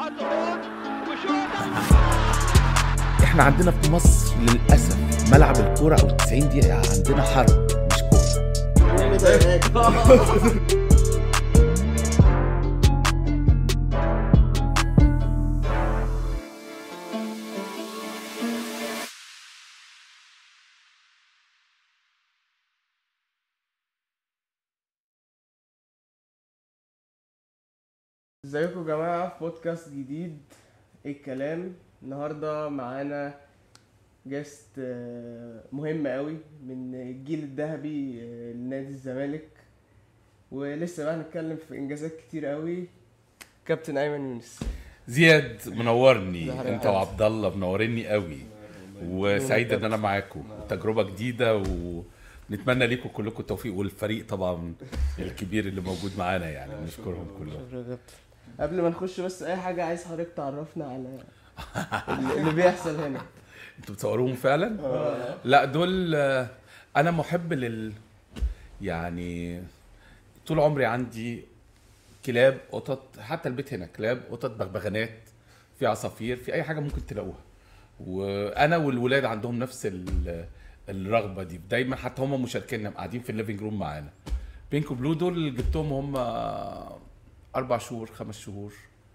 ضغوط وشوط احنا عندنا في مصر للاسف ملعب الكوره او 90 دقيقه عندنا حرب مش كوره ازيكم يا جماعة في بودكاست جديد ايه الكلام النهاردة معانا جاست آه، مهم قوي من الجيل الذهبي آه، لنادي الزمالك ولسه بقى هنتكلم في انجازات كتير قوي كابتن ايمن يونس زياد منورني زهرة انت حلو. وعبد الله منورني قوي وسعيد ان انا معاكم تجربه جديده ونتمنى ليكم كلكم التوفيق والفريق طبعا الكبير اللي موجود معانا يعني نشكرهم كلهم شكرا يا كابتن قبل ما نخش بس اي حاجة عايز حضرتك تعرفنا على اللي بيحصل هنا انتوا بتصوروهم فعلا لا دول آه، انا محب لل يعني طول عمري عندي كلاب قطط حتى البيت هنا كلاب قطط بغبغانات في عصافير في اي حاجه ممكن تلاقوها وانا والولاد عندهم نفس ال- الرغبه دي دايما حتى هم مشاركيننا قاعدين في الليفنج روم معانا بينك وبلو دول جبتهم هم اربع شهور خمس شهور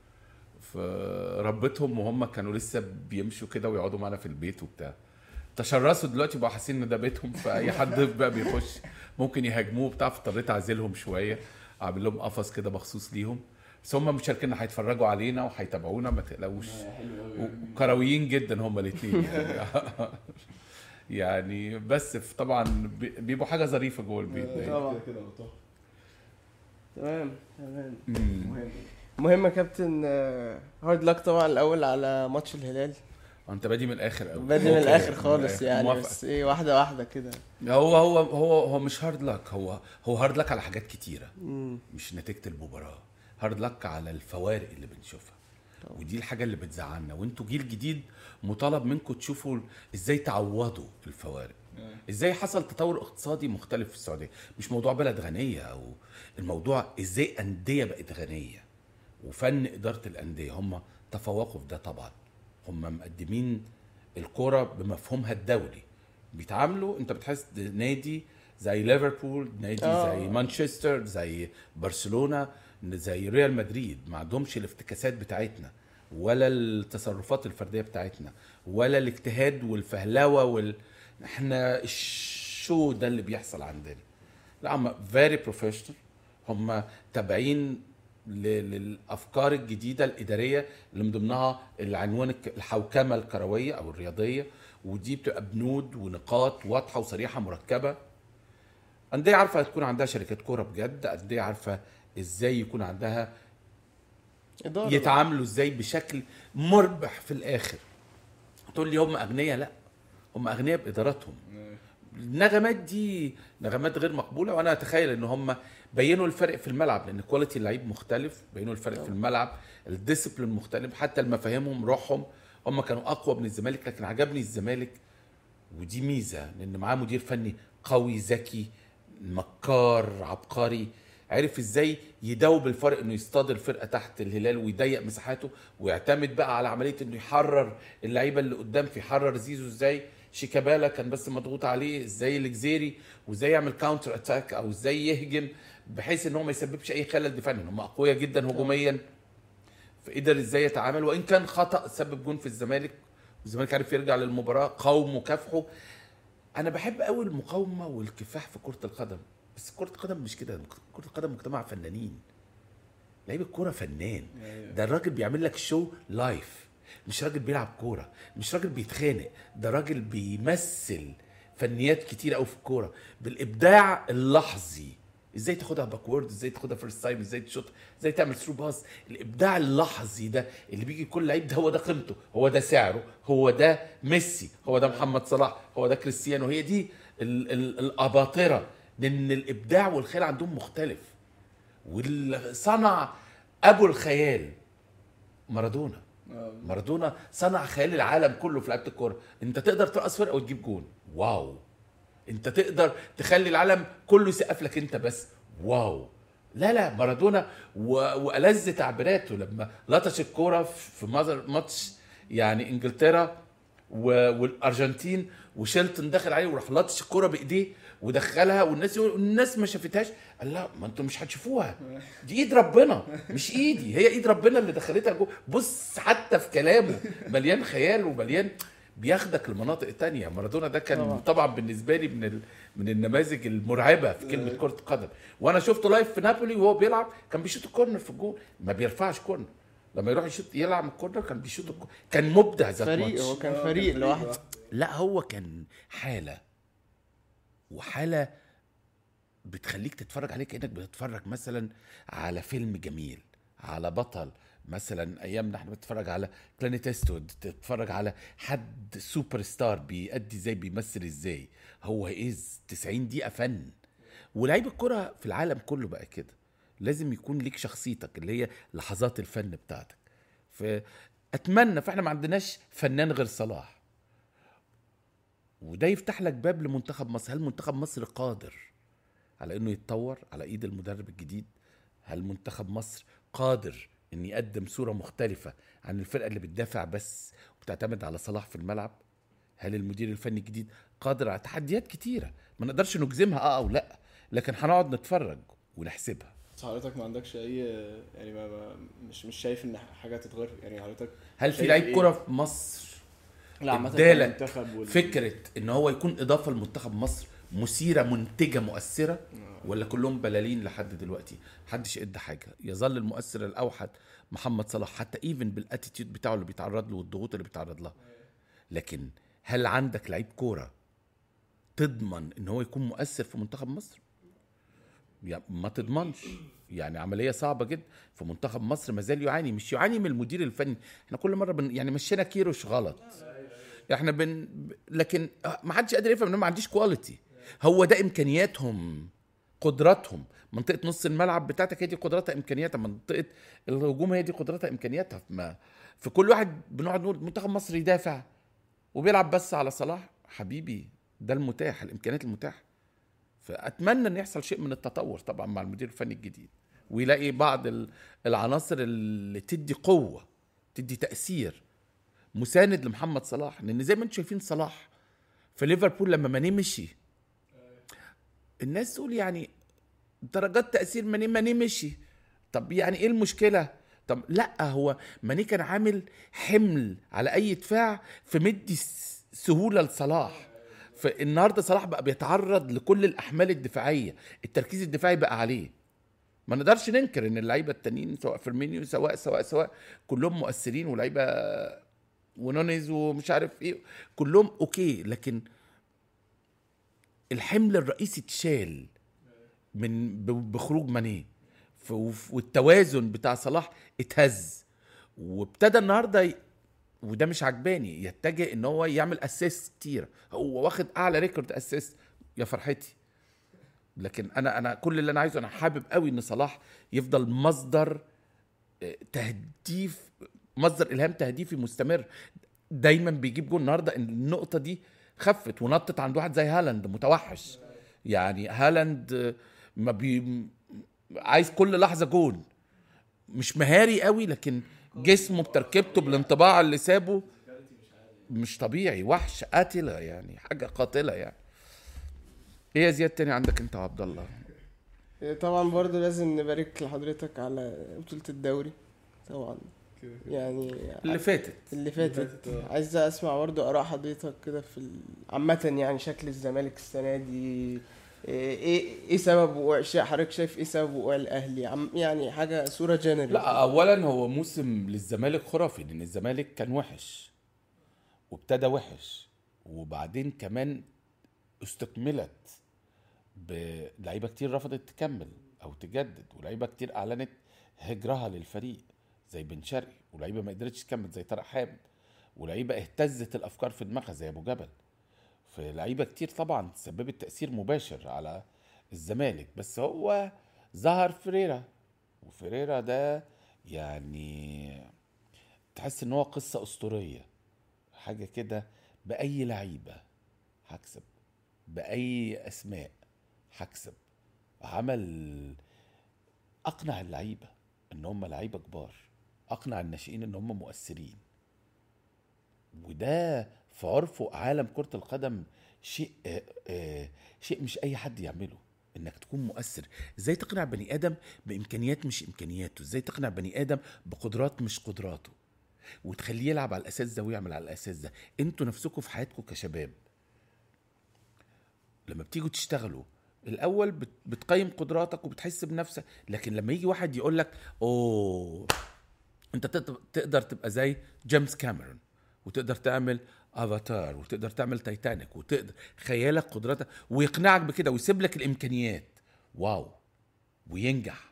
فربيتهم وهم كانوا لسه بيمشوا كده ويقعدوا معانا في البيت وبتاع تشرسوا دلوقتي بقوا حاسين ان ده بيتهم فاي حد ضيف بقى بيخش ممكن يهاجموه بتاع فاضطريت اعزلهم شويه اعمل لهم قفص كده مخصوص ليهم بس هم مشاركيننا هيتفرجوا علينا وهيتابعونا ما تقلقوش وكرويين جدا هم الاثنين يعني يعني بس في- طبعا بي- بيبقوا حاجه ظريفه جوه البيت ده طبعا تمام تمام مم. مهم يا كابتن هارد لك طبعا الاول على ماتش الهلال انت بادي من الاخر قوي بادئ من الاخر خالص يعني موافق. بس ايه واحده واحده كده هو هو هو هو مش هارد لك هو هو هارد لك على حاجات كتيره مم. مش نتيجه المباراه هارد لك على الفوارق اللي بنشوفها ودي الحاجه اللي بتزعلنا وانتوا جيل جديد مطالب منكم تشوفوا ازاي تعوضوا الفوارق ازاي حصل تطور اقتصادي مختلف في السعوديه مش موضوع بلد غنيه او الموضوع ازاي انديه بقت غنيه وفن اداره الانديه هم تفوقوا في ده طبعا هم مقدمين الكرة بمفهومها الدولي بيتعاملوا انت بتحس نادي زي ليفربول نادي آه. زي مانشستر زي برشلونه زي ريال مدريد ما عندهمش الافتكاسات بتاعتنا ولا التصرفات الفرديه بتاعتنا ولا الاجتهاد والفهلوه وال احنا الشو ده اللي بيحصل عندنا لا هم فيري بروفيشنال هم تابعين ل- للافكار الجديده الاداريه اللي من ضمنها العنوان الك- الحوكمه الكرويه او الرياضيه ودي بتبقى بنود ونقاط واضحه وصريحه مركبه انديه عارفه تكون عندها شركات كوره بجد انديه عارفه ازاي يكون عندها اداره يتعاملوا ازاي بشكل مربح في الاخر تقول لي هم اغنياء لا هم اغنياء باداراتهم النغمات دي نغمات غير مقبوله وانا اتخيل ان هم بينوا الفرق في الملعب لان كواليتي اللعيب مختلف بينوا الفرق في الملعب الديسيبلين مختلف حتى المفاهيمهم روحهم هم كانوا اقوى من الزمالك لكن عجبني الزمالك ودي ميزه لان معاه مدير فني قوي ذكي مكار عبقري عرف ازاي يدوب الفرق انه يصطاد الفرقه تحت الهلال ويضيق مساحاته ويعتمد بقى على عمليه انه يحرر اللعيبه اللي قدام فيحرر زيزو ازاي شيكابالا كان بس مضغوط عليه ازاي الجزيري وازاي يعمل كاونتر اتاك او ازاي يهجم بحيث ان هو ما يسببش اي خلل دفاعي لأن هم اقوياء جدا هجوميا فقدر ازاي يتعامل وان كان خطا سبب جون في الزمالك والزمالك عرف يرجع للمباراه قاوم وكافحوا انا بحب قوي المقاومه والكفاح في كره القدم بس كره القدم مش كده كره القدم مجتمع فنانين لعيب الكوره فنان ده الراجل بيعمل لك شو لايف مش راجل بيلعب كوره مش راجل بيتخانق ده راجل بيمثل فنيات كتير قوي في الكوره بالابداع اللحظي ازاي تاخدها باكورد ازاي تاخدها فيرست تايم ازاي تشوط ازاي تعمل ثرو باس الابداع اللحظي ده اللي بيجي كل لعيب ده هو ده قيمته هو ده سعره هو ده ميسي هو ده محمد صلاح هو ده كريستيانو هي دي ال- ال- الاباطره لان الابداع والخيال عندهم مختلف واللي صنع ابو الخيال مارادونا مارادونا صنع خيال العالم كله في لعبه الكوره انت تقدر ترقص فرقه وتجيب جون واو انت تقدر تخلي العالم كله يسقف لك انت بس واو لا لا مارادونا و... والذ تعبيراته لما لطش الكوره في مازر- ماتش يعني انجلترا و... والارجنتين وشيلتون دخل عليه وراح لطش الكوره بايديه ودخلها والناس يقول الناس ما شافتهاش قال لا ما انتم مش هتشوفوها دي ايد ربنا مش ايدي هي ايد ربنا اللي دخلتها جوه بص حتى في كلامه مليان خيال ومليان بياخدك لمناطق تانية مارادونا ده كان طبعا. طبعا بالنسبه لي من ال... من النماذج المرعبه في كلمه كره قدم وانا شفته لايف في نابولي وهو بيلعب كان بيشوط الكورنر في الجول ما بيرفعش كورنر لما يروح يشوط يلعب الكورنر كان بيشوط الكورنر كان مبدع ذات فريق ماتش هو كان فريق لوحده لا هو كان حاله وحاله بتخليك تتفرج عليه كانك بتتفرج مثلا على فيلم جميل على بطل مثلا ايامنا احنا بنتفرج على كلانيت استود تتفرج على حد سوبر ستار بيأدي ازاي بيمثل ازاي هو از 90 دقيقه فن ولاعيب الكره في العالم كله بقى كده لازم يكون ليك شخصيتك اللي هي لحظات الفن بتاعتك فاتمنى فاحنا ما عندناش فنان غير صلاح وده يفتح لك باب لمنتخب مصر هل منتخب مصر قادر على انه يتطور على ايد المدرب الجديد هل منتخب مصر قادر ان يقدم صورة مختلفة عن الفرقة اللي بتدافع بس وبتعتمد على صلاح في الملعب هل المدير الفني الجديد قادر على تحديات كتيرة ما نقدرش نجزمها اه او لا لكن هنقعد نتفرج ونحسبها بس حضرتك ما عندكش اي يعني ما ما مش مش شايف ان حاجه تتغير يعني حضرتك هل في شايف لعيب إيه؟ كرة في مصر لا عامه ادالك المنتخب وال- فكره ان هو يكون اضافه لمنتخب مصر مثيره منتجه مؤثره ولا كلهم بلالين لحد دلوقتي محدش ادى حاجه يظل المؤثر الاوحد محمد صلاح حتى ايفن بالاتيتيود بتاعه اللي بيتعرض له والضغوط اللي بيتعرض لها لكن هل عندك لعيب كوره تضمن ان هو يكون مؤثر في منتخب مصر يا ما تضمنش يعني عمليه صعبه جدا فمنتخب مصر ما زال يعاني مش يعاني من المدير الفني احنا كل مره بن يعني مشينا كيروش غلط احنا بن لكن ما حدش قادر يفهم ان أنا ما عنديش كواليتي هو ده امكانياتهم قدراتهم منطقه نص الملعب بتاعتك هي دي قدراتها امكانياتها منطقه الهجوم هي دي قدراتها امكانياتها ما في كل واحد بنقعد نقول منتخب مصر يدافع وبيلعب بس على صلاح حبيبي ده المتاح الامكانيات المتاحه فاتمنى ان يحصل شيء من التطور طبعا مع المدير الفني الجديد ويلاقي بعض ال- العناصر اللي تدي قوه تدي تاثير مساند لمحمد صلاح لان زي ما انتم شايفين صلاح في ليفربول لما ماني مشي الناس تقول يعني درجات تاثير ماني ماني مشي طب يعني ايه المشكله طب لا هو ماني كان عامل حمل على اي دفاع في مدي س- سهوله لصلاح فالنهارده صلاح بقى بيتعرض لكل الاحمال الدفاعيه التركيز الدفاعي بقى عليه ما نقدرش ننكر ان اللعيبه التانيين سواء فيرمينيو سواء سواء سواء كلهم مؤثرين ولعيبه ونونيز ومش عارف ايه كلهم اوكي لكن الحمل الرئيسي اتشال من ب- بخروج ماني ف- وف- والتوازن بتاع صلاح اتهز وابتدى النهارده ي- وده مش عجباني يتجه ان هو يعمل اسيست كتير هو واخد اعلى ريكورد اسيست يا فرحتي لكن انا انا كل اللي انا عايزه انا حابب قوي ان صلاح يفضل مصدر آه، تهديف مصدر الهام تهديفي مستمر دايما بيجيب جول النهارده إن النقطه دي خفت ونطت عند واحد زي هالاند متوحش يعني هالاند آه، ما بي عايز كل لحظه جول مش مهاري قوي لكن جسمه بتركيبته بالانطباع اللي سابه مش طبيعي وحش قاتله يعني حاجه قاتله يعني ايه يا زياد تاني عندك انت وعبد الله طبعا برضو لازم نبارك لحضرتك على بطولة الدوري طبعا يعني اللي فاتت اللي فاتت عايز اسمع برضو اراء حضرتك كده في ال- عامة يعني شكل الزمالك السنة دي ايه ايه سبب وقوع شا- حضرتك شايف ايه سبب وقوع الاهلي عم يعني حاجة صورة جنرال لا اولا هو موسم للزمالك خرافي لان الزمالك كان وحش وابتدى وحش وبعدين كمان استكملت بلعيبه كتير رفضت تكمل او تجدد ولعيبه كتير اعلنت هجرها للفريق زي بن شرقي ولعيبه ما قدرتش تكمل زي طارق حامد ولعيبه اهتزت الافكار في دماغها زي ابو جبل فلعيبه كتير طبعا سببت تاثير مباشر على الزمالك بس هو ظهر فريرا وفريرا ده يعني تحس ان هو قصه اسطوريه حاجه كده باي لعيبه هكسب باي اسماء هكسب عمل اقنع اللعيبه ان هم لعيبه كبار اقنع الناشئين ان هم مؤثرين وده في عرف عالم كره القدم شيء آه آه شيء مش اي حد يعمله انك تكون مؤثر ازاي تقنع بني ادم بامكانيات مش امكانياته ازاي تقنع بني ادم بقدرات مش قدراته وتخليه يلعب على الاساس ده ويعمل على الاساس ده انتوا نفسكم في حياتكم كشباب لما بتيجوا تشتغلوا الاول بت- بتقيم قدراتك وبتحس بنفسك لكن لما يجي واحد يقول لك اوه انت تقدر- تقدر تبقى زي جيمس كاميرون وتقدر تعمل افاتار وتقدر تعمل تايتانيك وتقدر خيالك قدراتك ويقنعك بكده ويسيب لك الامكانيات واو وينجح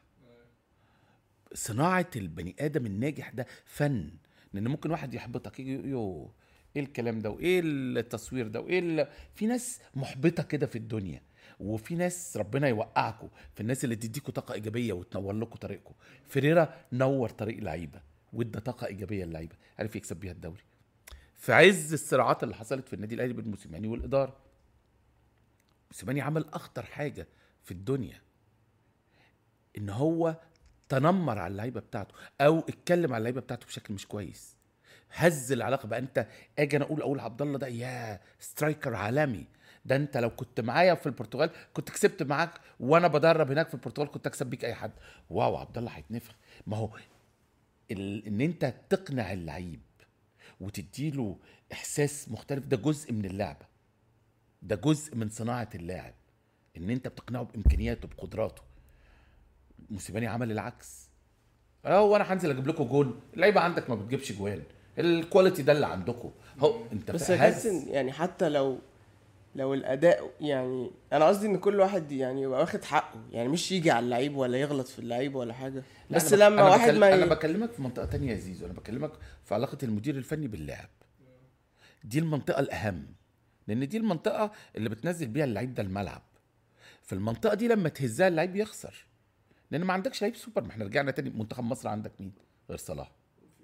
صناعه البني ادم الناجح ده فن لان ممكن واحد يحبطك يجي يو ايه الكلام ده وايه التصوير ده وايه ال... في ناس محبطه كده في الدنيا وفي ناس ربنا يوقعكم في الناس اللي تديكوا طاقه ايجابيه وتنور لكم طريقكم فيريرا نور طريق لعيبه وادى طاقه ايجابيه للعيبه عرف يكسب بيها الدوري في عز الصراعات اللي حصلت في النادي الاهلي بين موسيماني والاداره موسيماني عمل اخطر حاجه في الدنيا ان هو تنمر على اللعيبه بتاعته او اتكلم على اللعيبه بتاعته بشكل مش كويس هز العلاقه بقى انت اجي انا اقول اقول عبد الله ده يا سترايكر عالمي ده انت لو كنت معايا في البرتغال كنت كسبت معاك وانا بدرب هناك في البرتغال كنت اكسب بيك اي حد واو عبد الله هيتنفخ ما هو ال... ان انت تقنع اللعيب وتديله احساس مختلف ده جزء من اللعبه ده جزء من صناعه اللاعب ان انت بتقنعه بامكانياته بقدراته موسيماني عمل العكس اه وانا هنزل اجيب لكم جون اللعيبه عندك ما بتجيبش جوان الكواليتي ده اللي عندكم هو انت بس فا- يا هز- كابتن يعني حتى لو لو الاداء يعني انا قصدي ان كل واحد يعني يبقى واخد حقه يعني مش يجي على اللعيب ولا يغلط في اللعيب ولا حاجه لا، بس أنا بك- لما أنا واحد بكلم- ما انا ي... بكلمك في منطقه تانية يا زيزو انا بكلمك في علاقه المدير الفني باللاعب دي المنطقه الاهم لان دي المنطقه اللي بتنزل بيها اللعيب ده الملعب في المنطقه دي لما تهزها اللعيب يخسر لان ما عندكش لعيب سوبر ما احنا رجعنا تاني منتخب مصر عندك مين غير صلاح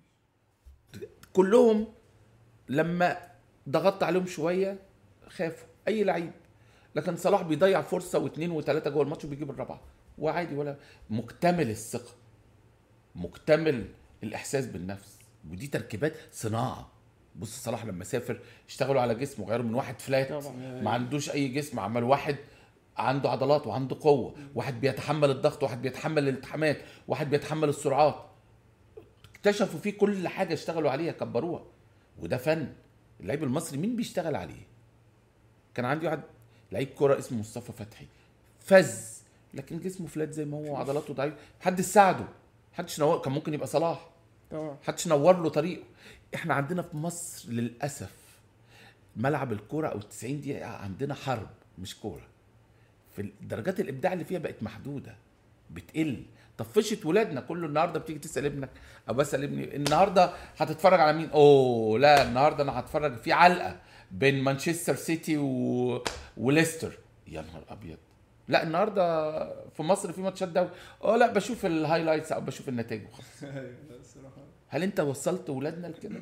كلهم لما ضغطت عليهم شويه خافوا اي لعيب لكن صلاح بيضيع فرصه واثنين وثلاثه جوه الماتش وبيجيب الرابعه وعادي ولا مكتمل الثقه مكتمل الاحساس بالنفس ودي تركيبات صناعه بص صلاح لما سافر اشتغلوا على جسمه غيروا من واحد فلات طبعا. ما عندوش اي جسم عمل واحد عنده عضلات وعنده قوه واحد بيتحمل الضغط واحد بيتحمل الالتحامات واحد بيتحمل السرعات اكتشفوا فيه كل حاجه اشتغلوا عليها كبروها وده فن اللعيب المصري مين بيشتغل عليه كان عندي واحد لعيب كرة اسمه مصطفى فتحي فز لكن جسمه فلات زي ما هو وعضلاته ضعيف حد ساعده حدش نور كان ممكن يبقى صلاح طبعا حدش نور له طريقه احنا عندنا في مصر للاسف ملعب الكوره او 90 دقيقه عندنا حرب مش كوره في درجات الابداع اللي فيها بقت محدوده بتقل طفشت ولادنا كله النهارده بتيجي تسال ابنك او بسال ابني النهارده هتتفرج على مين؟ اوه لا النهارده انا هتفرج في علقه بين مانشستر سيتي و... وليستر يا نهار ابيض لا النهارده في مصر في ماتشات دوري اه لا بشوف الهايلايتس او بشوف النتائج وخلاص هل انت وصلت ولادنا لكده؟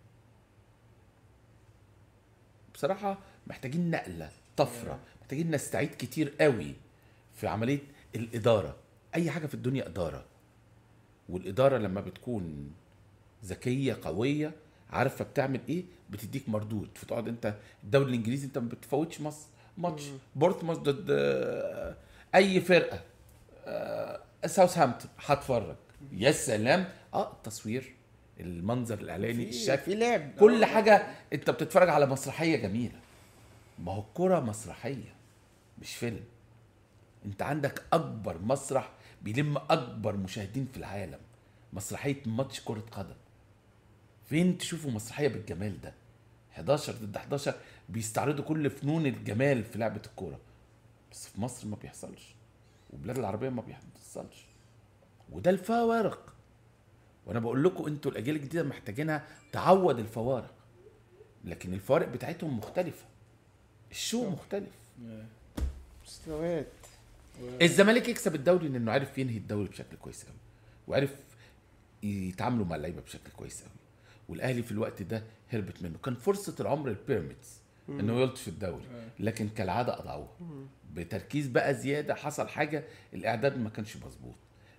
بصراحة محتاجين نقلة طفرة محتاجين نستعيد كتير قوي في عملية الإدارة أي حاجة في الدنيا إدارة والإدارة لما بتكون ذكية قوية عارفة بتعمل إيه بتديك مردود فتقعد أنت الدوري الإنجليزي أنت ما بتفوتش مصر ماتش بورتموث ضد آه، أي فرقة آه، ساوثهامبتون هتفرج يا سلام اه التصوير المنظر الاعلاني في الشكل في لعب كل حاجه انت بتتفرج على مسرحيه جميله ما هو الكوره مسرحيه مش فيلم انت عندك اكبر مسرح بيلم اكبر مشاهدين في العالم مسرحيه ماتش كره قدم فين تشوفوا مسرحيه بالجمال ده 11 ضد 11 بيستعرضوا كل فنون الجمال في لعبه الكوره بس في مصر ما بيحصلش وبلاد العربيه ما بيحصلش وده الفوارق وانا بقول لكم انتوا الاجيال الجديده محتاجينها تعوض الفوارق لكن الفوارق بتاعتهم مختلفه الشو مختلف مستويات الزمالك يكسب الدوري لانه عارف ينهي الدوري بشكل كويس قوي وعرف يتعاملوا مع اللعيبه بشكل كويس قوي والاهلي في الوقت ده هربت منه كان فرصه العمر البيراميدز انه يلطش الدوري لكن كالعاده اضاعوها بتركيز بقى زياده حصل حاجه الاعداد ما كانش مظبوط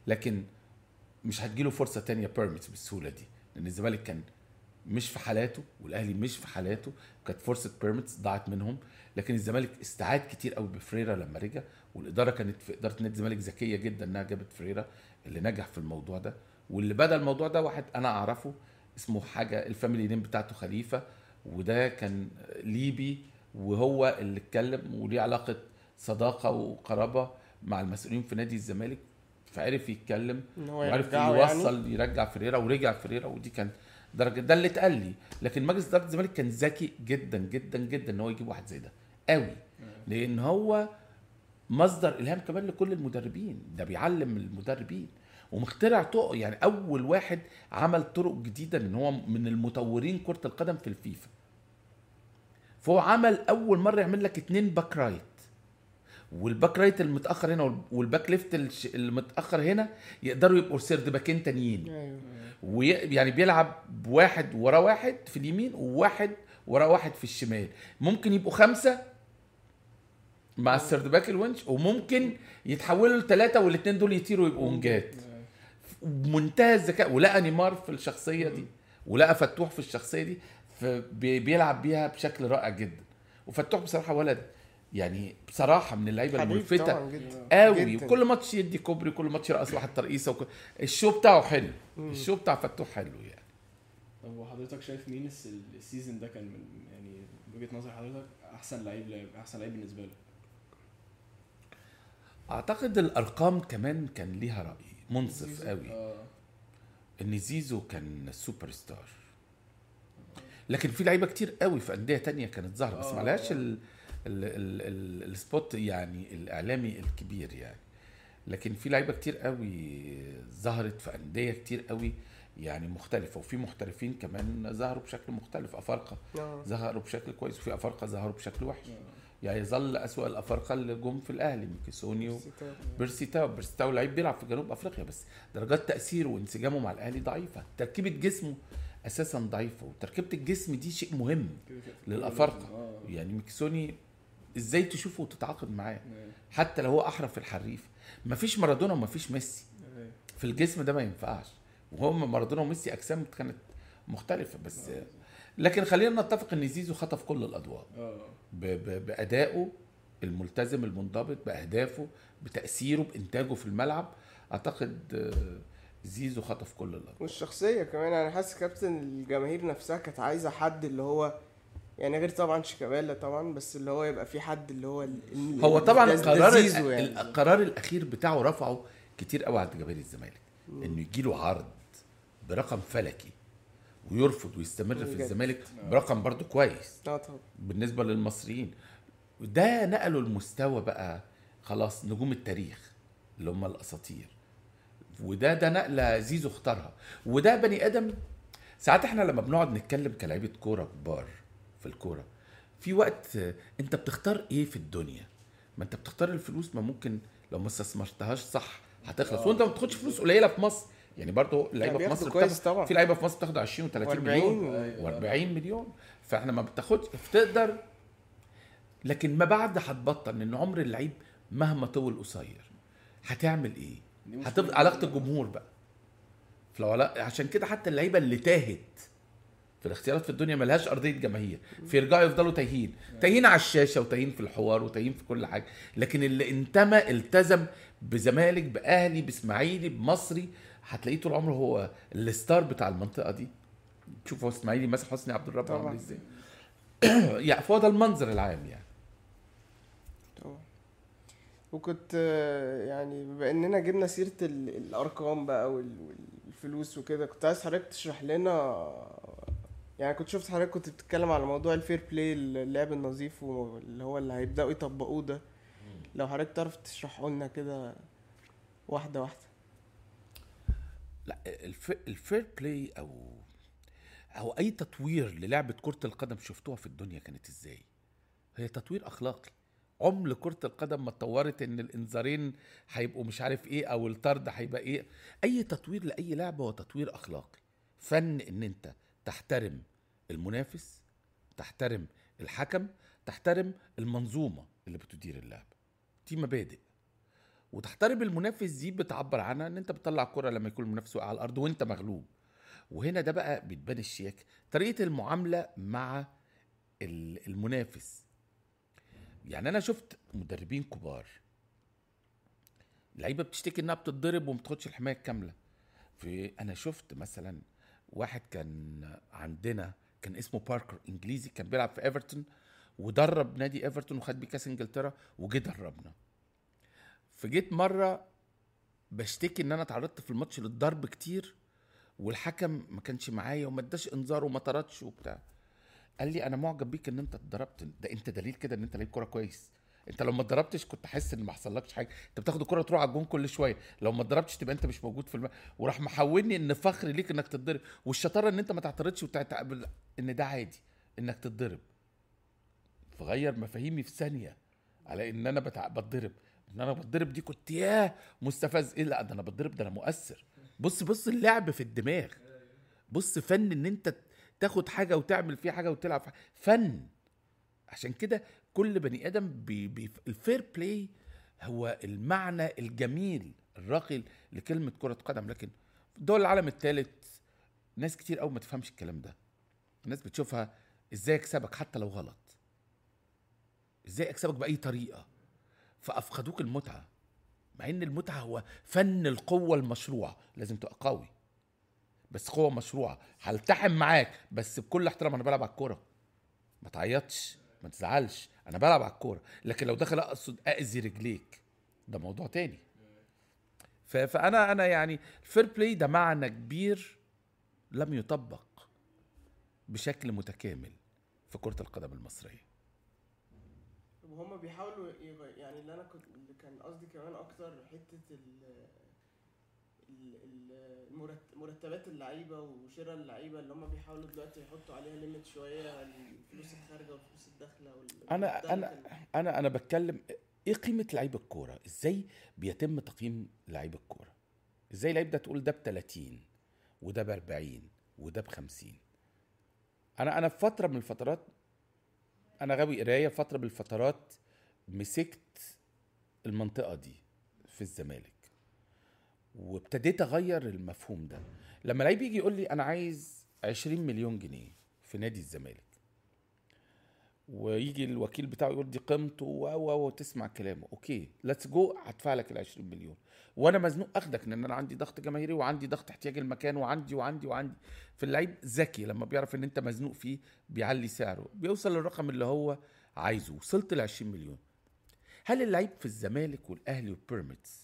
لكن مش هتجيله فرصه تانية بيرميتس بالسهوله دي لان الزمالك كان مش في حالاته والاهلي مش في حالاته كانت فرصه بيرميتس ضاعت منهم لكن الزمالك استعاد كتير قوي بفريرا لما رجع والاداره كانت في اداره نادي الزمالك ذكيه جدا انها جابت فريرا اللي نجح في الموضوع ده واللي بدا الموضوع ده واحد انا اعرفه اسمه حاجه الفاميلي نيم بتاعته خليفه وده كان ليبي وهو اللي اتكلم وليه علاقه صداقه وقرابه مع المسؤولين في نادي الزمالك فعرف يتكلم ان هو وعرف يرجعه يوصل يعني يرجع فريرا ورجع فريرا ودي كان درجه ده اللي اتقال لي لكن مجلس اداره الزمالك كان ذكي جدا جدا جدا ان هو يجيب واحد زي ده قوي لان هو مصدر الهام كمان لكل المدربين ده بيعلم المدربين ومخترع طرق يعني اول واحد عمل طرق جديده ان هو من المطورين كره القدم في الفيفا فهو عمل اول مره يعمل لك اتنين باك رايت والباك رايت المتاخر هنا والباك ليفت الش- المتاخر هنا يقدروا يبقوا سيرد باكين تانيين ايوه ويعني بيلعب بواحد ورا واحد في اليمين وواحد ورا واحد في الشمال ممكن يبقوا خمسة مع السيرد باك الونش وممكن يتحولوا لثلاثة والاثنين دول يطيروا يبقوا ونجات منتهى الذكاء ولقى نيمار في الشخصية دي ولقى فتوح في الشخصية دي فبيلعب بيها بشكل رائع جدا وفتوح بصراحة ولد يعني بصراحة من اللعيبة حبيب الملفتة طبعا جدا قوي جداً. وكل ماتش يدي كوبري كل ماتش يرقص واحد ترقيصه وكل... الشو بتاعه حلو الشو بتاع فتوح حلو يعني طب وحضرتك شايف مين الس- السيزون ده كان من يعني وجهه نظر حضرتك احسن لعيب لعب احسن لعيب بالنسبه لك اعتقد الارقام كمان كان ليها راي منصف قوي اه ان زيزو كان سوبر ستار لكن في لعيبه كتير قوي في انديه تانية كانت ظاهره بس آه. ما لهاش ال... ال... ال... ال... السبوت يعني الاعلامي الكبير يعني لكن في لعيبه كتير قوي ظهرت في انديه كتير قوي يعني مختلفه وفي محترفين كمان ظهروا بشكل مختلف افارقه آه. ظهروا بشكل كويس وفي افارقه ظهروا بشكل وحش يعني يظل اسوأ الافارقه اللي جم في الاهلي ميكيسوني و... بيرسي تاو بيرسي تاو لعيب بيلعب في جنوب افريقيا بس درجات تاثيره وانسجامه مع الاهلي ضعيفه تركيبه جسمه اساسا ضعيفه وتركيبه الجسم دي شيء مهم كده كده. للافارقه اه يعني ميكيسوني ازاي تشوفه وتتعاقد معاه آه. حتى لو هو احرف في الحريف مفيش مارادونا ومفيش ميسي آه. في الجسم ده ما ينفعش وهم مارادونا وميسي اجسام كانت مختلفه بس لكن خلينا نتفق ان زيزو خطف كل الاضواء اه ب- ب- بادائه الملتزم المنضبط باهدافه بتاثيره بانتاجه في الملعب اعتقد آه، زيزو خطف كل الادوار والشخصيه كمان انا حاسس كابتن الجماهير نفسها كانت عايزه حد اللي هو يعني غير طبعا شيكابالا طبعا بس اللي هو يبقى في حد اللي هو ال- ال- هو طبعا ده- ده القرار زيزو يعني. يعني القرار الاخير بتاعه رفعه كتير قوي عند جماهير الزمالك انه يجي له عرض برقم فلكي ويرفض ويستمر في بجد. الزمالك برقم برضه كويس اه طبعا بالنسبه للمصريين ده نقلوا المستوى بقى خلاص نجوم التاريخ اللي هم الاساطير وده ده نقله زيزو اختارها وده بني ادم ساعات احنا لما بنقعد نتكلم كلاعيبه كوره كبار في الكوره في وقت آه، انت بتختار ايه في الدنيا ما انت بتختار الفلوس ما ممكن لو ما استثمرتهاش صح هتخلص وانت ما بتاخدش فلوس قليله في مصر يعني برضه لعيبه في بياخدوا مصر كويس بتاخد- طبعا. في لعيبه في مصر بتاخد 20 و30 مليون و40 و40 مليون فاحنا ما بتاخدش بتقدر لكن ما بعد هتبطل ان عمر اللعيب مهما طول قصير هتعمل ايه؟ دي مشكلة هتبقى علاقه الجمهور بقى فلو علا- عشان كده حتى اللعيبه اللي تاهت في الاختيارات في الدنيا ملهاش ارضيه جماهير فيرجعوا يفضلوا تايهين تايهين على الشاشه وتايهين في الحوار وتايهين في كل حاجه لكن اللي انتمى التزم بزمالك باهلي باسماعيلي بمصري هتلاقيه طول عمره هو الستار بتاع المنطقه دي تشوف هو اسماعيلي مثلا حسني عبد الرب طبعا. عامل ازاي يعني فهو ده المنظر العام يعني طبعا وكنت آه، يعني بما اننا جبنا سيره ال- الارقام بقى وال- والفلوس وكده كنت عايز حضرتك تشرح لنا يعني كنت شفت حضرتك كنت بتتكلم على موضوع الفير بلاي اللعب النظيف واللي هو اللي هيبداوا يطبقوه ده لو حضرتك تعرف تشرحه لنا كده واحده واحده لا الف... الفير بلاي او او اي تطوير للعبه كره القدم شفتوها في الدنيا كانت ازاي هي تطوير اخلاقي عمر كرة القدم ما اتطورت ان الانذارين هيبقوا مش عارف ايه او الطرد هيبقى ايه اي تطوير لاي لعبة هو تطوير اخلاقي فن ان انت تحترم المنافس تحترم الحكم تحترم المنظومة اللي بتدير اللعبة دي مبادئ وتحترم المنافس دي بتعبر عنها ان انت بتطلع الكره لما يكون المنافس واقع على الارض وانت مغلوب وهنا ده بقى بتبان الشياكه طريقه المعامله مع ال- المنافس يعني انا شفت مدربين كبار لعيبه بتشتكي انها بتتضرب وما بتاخدش الحمايه الكامله في انا شفت مثلا واحد كان عندنا كان اسمه باركر انجليزي كان بيلعب في ايفرتون ودرب نادي ايفرتون وخد بيه كاس انجلترا وجه دربنا فجيت مره بشتكي ان انا اتعرضت في الماتش للضرب كتير والحكم ما كانش معايا وما اداش انذار وما طردش وبتاع قال لي انا معجب بيك ان انت اتضربت ده انت دليل كده ان انت لعيب كوره كويس انت لو ما اتضربتش كنت حاسس ان ما حصلكش حاجه انت بتاخد الكره تروح على الجون كل شويه لو ما اتضربتش تبقى انت مش موجود في الم... وراح محولني ان فخر ليك انك تتضرب والشطاره ان انت ما تعترضش وتعتقبل ان ده عادي انك تتضرب فغير مفاهيمي في ثانيه على ان انا بتع... بتضرب ان انا بتضرب دي كنت ياه مستفز ايه لا ده انا بتضرب ده انا مؤثر بص بص اللعب في الدماغ بص فن ان انت تاخد حاجه وتعمل فيها حاجه وتلعب في فن عشان كده كل بني ادم بي بي الفير بلاي هو المعنى الجميل الراقي لكلمه كره قدم لكن في دول العالم الثالث ناس كتير قوي ما تفهمش الكلام ده الناس بتشوفها ازاي اكسبك حتى لو غلط ازاي اكسبك باي طريقه فافقدوك المتعه مع ان المتعه هو فن القوه المشروعه لازم تبقى قوي بس قوه مشروعه هلتحم معاك بس بكل احترام انا بلعب على الكوره ما تعيطش ما تزعلش انا بلعب على الكوره لكن لو داخل اقصد اذي رجليك ده موضوع تاني ف- فانا انا يعني الفير بلاي ده معنى كبير لم يطبق بشكل متكامل في كره القدم المصريه وهم بيحاولوا يغ- يعني اللي انا كنت اللي كان قصدي كمان اكتر حته ال ال- ال- المرت- مرتبات اللعيبه وشراء اللعيبه اللي هم بيحاولوا دلوقتي يحطوا عليها ليميت شويه الفلوس الخارجه والفلوس الداخله وال- انا ده انا اللي كان- انا انا بتكلم ايه قيمه لعيب الكوره ازاي بيتم تقييم لعيب الكوره ازاي لعيب ده تقول ده ب 30 وده ب 40 وده ب 50 انا انا في فتره من الفترات انا غاوي قرايه فتره من الفترات مسكت المنطقه دي في الزمالك وابتديت اغير المفهوم ده لما لعيب يجي يقول لي انا عايز 20 مليون جنيه في نادي الزمالك ويجي الوكيل بتاعه يقول دي قيمته و و وتسمع كلامه اوكي ليتس جو هدفع لك ال 20 مليون وانا مزنوق اخدك لان انا عندي ضغط جماهيري وعندي ضغط احتياج المكان وعندي وعندي وعندي فاللعيب ذكي لما بيعرف ان انت مزنوق فيه بيعلي سعره بيوصل للرقم اللي هو عايزه وصلت ل 20 مليون هل اللعيب في الزمالك والاهلي وبيراميدز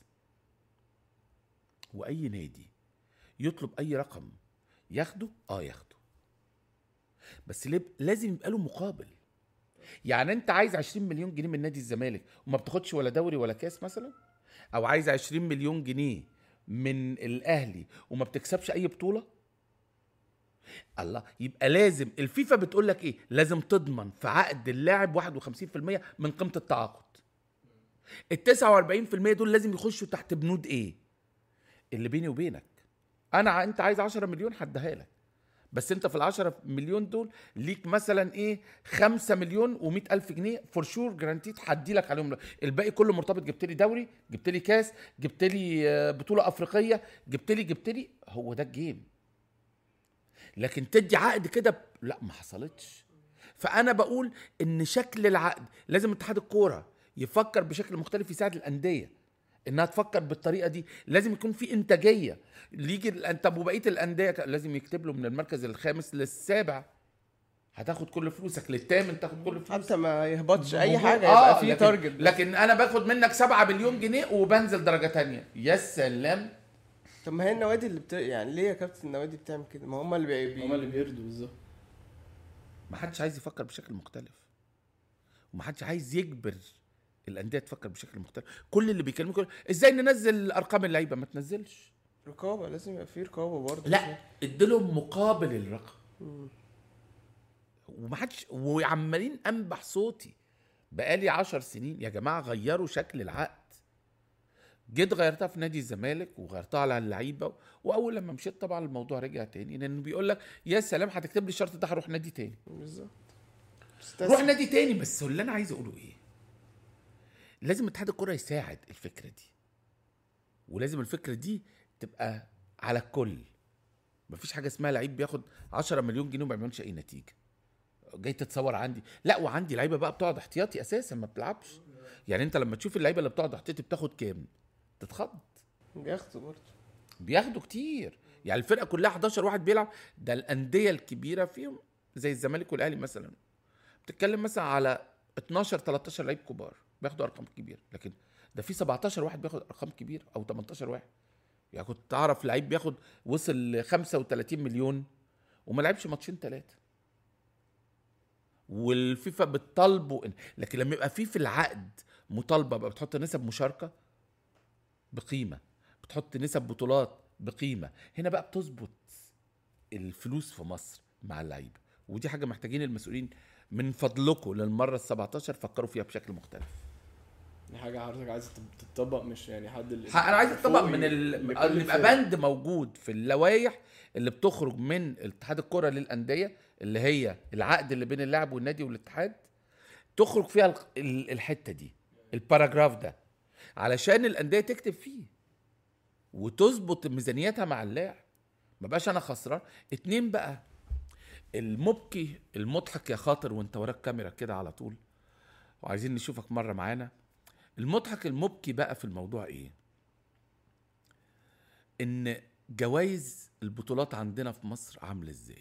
واي نادي يطلب اي رقم ياخده اه ياخده بس ليه- لازم يبقى له مقابل يعني انت عايز 20 مليون جنيه من نادي الزمالك وما بتاخدش ولا دوري ولا كاس مثلا او عايز 20 مليون جنيه من الاهلي وما بتكسبش اي بطوله الله يبقى لازم الفيفا بتقول لك ايه لازم تضمن في عقد اللاعب 51% من قيمه التعاقد ال 49% دول لازم يخشوا تحت بنود ايه اللي بيني وبينك انا ع- انت عايز 10 مليون هديها لك بس انت في ال 10 مليون دول ليك مثلا ايه 5 مليون و100 الف جنيه فور شور جرانتيد هدي لك عليهم الباقي كله مرتبط جبت لي دوري جبت لي كاس جبت لي آه، بطوله افريقيه جبت لي جبت لي هو ده الجيم لكن تدي عقد كده ب- لا ما حصلتش فانا بقول ان شكل العقد لازم اتحاد الكوره يفكر بشكل مختلف يساعد الانديه انها تفكر بالطريقه دي لازم يكون في انتاجيه يجي الأن- طب وبقيه الانديه ك- لازم يكتب له من المركز الخامس للسابع هتاخد كل فلوسك للثامن تاخد كل فلوسك حتى ما يهبطش اي جمهور- حاجه آه، يبقى في لكن- تارجت لكن انا باخد منك 7 مليون جنيه وبنزل درجه تانية يا سلام طب ما هي النوادي اللي بت... يعني ليه يا كابتن النوادي بتعمل كده ما هم اللي بي... بي... هما اللي بيردوا بالظبط ما حدش عايز يفكر بشكل مختلف وما حدش عايز يجبر الانديه تفكر بشكل مختلف كل اللي بيكلموك يقول ازاي ننزل ارقام اللعيبه ما تنزلش رقابه لازم يبقى في رقابه برضه لا اديلهم مقابل الرقم وما حدش وعمالين انبح صوتي بقالي عشر سنين يا جماعه غيروا شكل العقد جيت غيرتها في نادي الزمالك وغيرتها على اللعيبه واول لما مشيت طبعا الموضوع رجع تاني لانه بيقول لك يا سلام هتكتب لي الشرط ده هروح نادي تاني بالظبط بس روح تس- نادي تاني بس اللي انا عايز اقوله ايه لازم اتحاد الكره يساعد الفكره دي ولازم الفكره دي تبقى على الكل مفيش حاجه اسمها لعيب بياخد 10 مليون جنيه وما بيعملش اي نتيجه جاي تتصور عندي لا وعندي لعيبه بقى بتقعد احتياطي اساسا ما بتلعبش يعني انت لما تشوف اللعيبه اللي بتقعد احتياطي بتاخد كام تتخض بياخدوا برضه بياخدوا كتير يعني الفرقه كلها 11 واحد بيلعب ده الانديه الكبيره فيهم زي الزمالك والاهلي مثلا بتتكلم مثلا على 12 13 لعيب كبار بياخدوا ارقام كبيره لكن ده في 17 واحد بياخد ارقام كبيره او 18 واحد يعني كنت تعرف لعيب بياخد وصل ل 35 مليون وما لعبش ماتشين ثلاثه والفيفا بتطالبه إن- لكن لما يبقى في في العقد مطالبه بقى بتحط نسب مشاركه بقيمه بتحط نسب بطولات بقيمه هنا بقى بتظبط الفلوس في مصر مع اللعيبه ودي حاجه محتاجين المسؤولين من فضلكم للمره ال 17 فكروا فيها بشكل مختلف دي حاجه حضرتك عايز تط- تطبق مش يعني حد اللي ح- انا عايز اطبق فوق من ي- ال... لكل اللي يبقى الفرق. بند موجود في اللوائح اللي بتخرج من اتحاد الكره للانديه اللي هي العقد اللي بين اللاعب والنادي والاتحاد تخرج فيها ال- ال- الحته دي الباراجراف ده علشان الانديه تكتب فيه وتظبط ميزانيتها مع اللاعب ما بقاش انا خسران اتنين بقى المبكي المضحك يا خاطر وانت وراك كاميرا كده على طول وعايزين نشوفك مره معانا المضحك المبكي بقى في الموضوع ايه ان جوائز البطولات عندنا في مصر عامله ازاي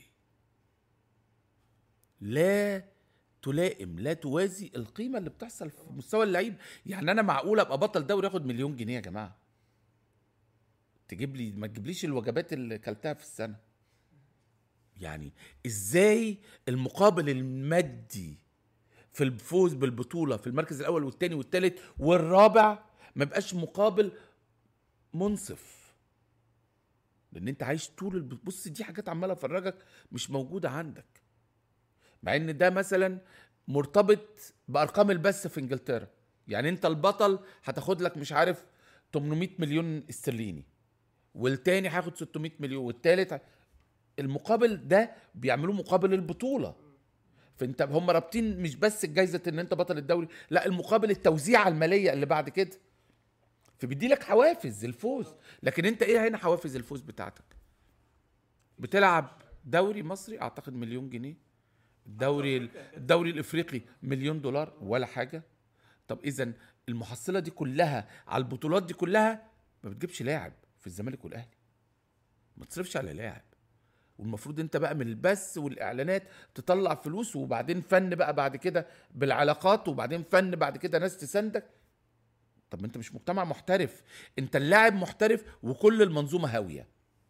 لا تلائم لا توازي القيمه اللي بتحصل في مستوى اللعيب يعني انا معقول ابقى بطل دوري اخد مليون جنيه يا جماعه تجيب لي ما تجيبليش الوجبات اللي كلتها في السنه يعني ازاي المقابل المادي في الفوز بالبطوله في المركز الاول والثاني والثالث والرابع ما بقاش مقابل منصف لان انت عايش طول الب- بص دي حاجات عماله افرجك مش موجوده عندك مع ان ده مثلا مرتبط بارقام البث في انجلترا يعني انت البطل هتاخد لك مش عارف 800 مليون استرليني والتاني هياخد 600 مليون والتالت ه- المقابل ده بيعملوه مقابل البطوله فانت هم رابطين مش بس الجايزه ان انت بطل الدوري لا المقابل التوزيعه الماليه اللي بعد كده فبيدي لك حوافز الفوز لكن انت ايه هنا حوافز الفوز بتاعتك بتلعب دوري مصري اعتقد مليون جنيه الدوري الدوري الافريقي مليون دولار ولا حاجه طب اذا المحصله دي كلها على البطولات دي كلها ما بتجيبش لاعب في الزمالك والاهلي ما تصرفش على لاعب والمفروض انت بقى من البث والاعلانات تطلع فلوس وبعدين فن بقى بعد كده بالعلاقات وبعدين فن بعد كده ناس تساندك طب ما انت مش مجتمع محترف انت اللاعب محترف وكل المنظومه هاويه